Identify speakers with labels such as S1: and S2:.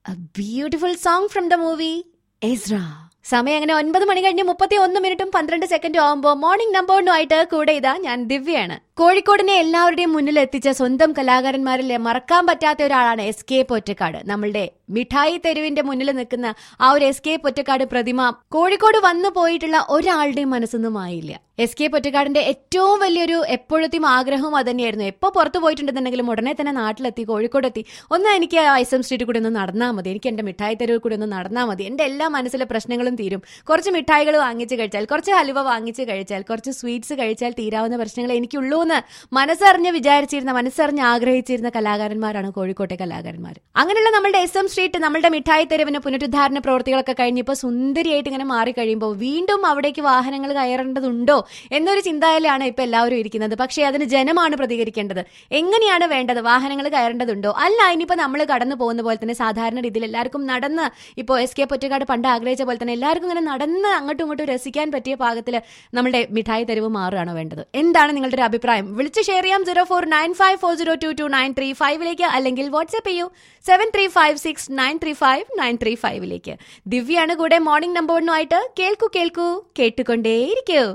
S1: beautiful song from the movie Ezra സമയം അങ്ങനെ ഒൻപത് മണി കഴിഞ്ഞ് മുപ്പത്തി ഒന്ന് മിനിറ്റും പന്ത്രണ്ട് സെക്കൻഡും ആകുമ്പോൾ മോർണിംഗ് നമ്പറിനുമായിട്ട് കൂടെ ഇതാ ഞാൻ ദിവ്യയാണ് കോഴിക്കോടിനെ എല്ലാവരുടെയും മുന്നിൽ എത്തിച്ച സ്വന്തം കലാകാരന്മാരിൽ മറക്കാൻ പറ്റാത്ത ഒരാളാണ് എസ് കെ പൊറ്റക്കാട് നമ്മളുടെ മിഠായി തെരുവിന്റെ മുന്നിൽ നിൽക്കുന്ന ആ ഒരു എസ് കെ പൊറ്റക്കാട് പ്രതിമ കോഴിക്കോട് വന്നു പോയിട്ടുള്ള ഒരാളുടെയും മനസ്സൊന്നും ആയില്ല എസ് കെ പൊറ്റക്കാടിന്റെ ഏറ്റവും വലിയൊരു എപ്പോഴത്തെയും ആഗ്രഹവും അതന്നെയായിരുന്നു എപ്പോൾ പുറത്തു പോയിട്ടുണ്ടെന്നുണ്ടെങ്കിലും ഉടനെ തന്നെ നാട്ടിലെത്തി കോഴിക്കോടെത്തി ഒന്ന് എനിക്ക് എസ് എം സ്ട്രീറ്റിൽ കൂടി ഒന്ന് നടന്നാൽ മതി എനിക്ക് എന്റെ മിഠായി തെരുവിൽ കൂടി ഒന്ന് നടന്നാൽ മതി എന്റെ എല്ലാ മനസ്സിലെ പ്രശ്നങ്ങളും തീരും കുറച്ച് മിഠായികൾ വാങ്ങിച്ച് കഴിച്ചാൽ കുറച്ച് ഹലുവ വാങ്ങിച്ച് കഴിച്ചാൽ കുറച്ച് സ്വീറ്റ്സ് കഴിച്ചാൽ തീരാവുന്ന പ്രശ്നങ്ങൾ എനിക്കുള്ളൂ എന്ന് മനസ്സറിഞ്ഞ് വിചാരിച്ചിരുന്ന മനസ്സറിഞ്ഞ് ആഗ്രഹിച്ചിരുന്ന കലാകാരന്മാരാണ് കോഴിക്കോട്ടെ കലാകാരന്മാർ അങ്ങനെയുള്ള നമ്മുടെ എസ് എം സ്ട്രീറ്റ് നമ്മുടെ മിഠായി തെരുവിന് പുനരുദ്ധാരണ പ്രവൃത്തികളൊക്കെ കഴിഞ്ഞപ്പോൾ സുന്ദരിയായിട്ട് ഇങ്ങനെ മാറി കഴിയുമ്പോൾ വീണ്ടും അവിടേക്ക് വാഹനങ്ങൾ കയറേണ്ടതുണ്ടോ എന്നൊരു ചിന്തയിലാണ് ഇപ്പൊ എല്ലാവരും ഇരിക്കുന്നത് പക്ഷേ അതിന് ജനമാണ് പ്രതികരിക്കേണ്ടത് എങ്ങനെയാണ് വേണ്ടത് വാഹനങ്ങൾ കയറേണ്ടതുണ്ടോ അല്ല ഇനിയിപ്പോ നമ്മൾ കടന്നു പോകുന്ന പോലെ തന്നെ സാധാരണ രീതിയിൽ എല്ലാവർക്കും നടന്ന് ഇപ്പോൾ എസ് കെ പൊറ്റക്കാട് പണ്ട് ആഗ്രഹിച്ച പോലെ തന്നെ എല്ലാവർക്കും ഇങ്ങനെ നടന്ന് അങ്ങോട്ടും ഇങ്ങോട്ടും രസിക്കാൻ പറ്റിയ പാകത്തിൽ നമ്മുടെ മിഠായി തെരുവ് മാറുകയാണോ വേണ്ടത് എന്താണ് നിങ്ങളുടെ ഒരു അഭിപ്രായം വിളിച്ച് ഷെയർ ചെയ്യാം zero four nine five four zero two two nine three ഫൈവിലേക്ക് അല്ലെങ്കിൽ വാട്സ്ആപ്പ് ചെയ്യൂ seven three five six nine three five nine three ഫൈവിലേക്ക് ദിവ്യാണ് കൂടെ മോർണിംഗ് നമ്പറിനുമായിട്ട് കേൾക്കൂ കേൾക്കൂ കേട്ടുകൊണ്ടേയിരിക്കൂ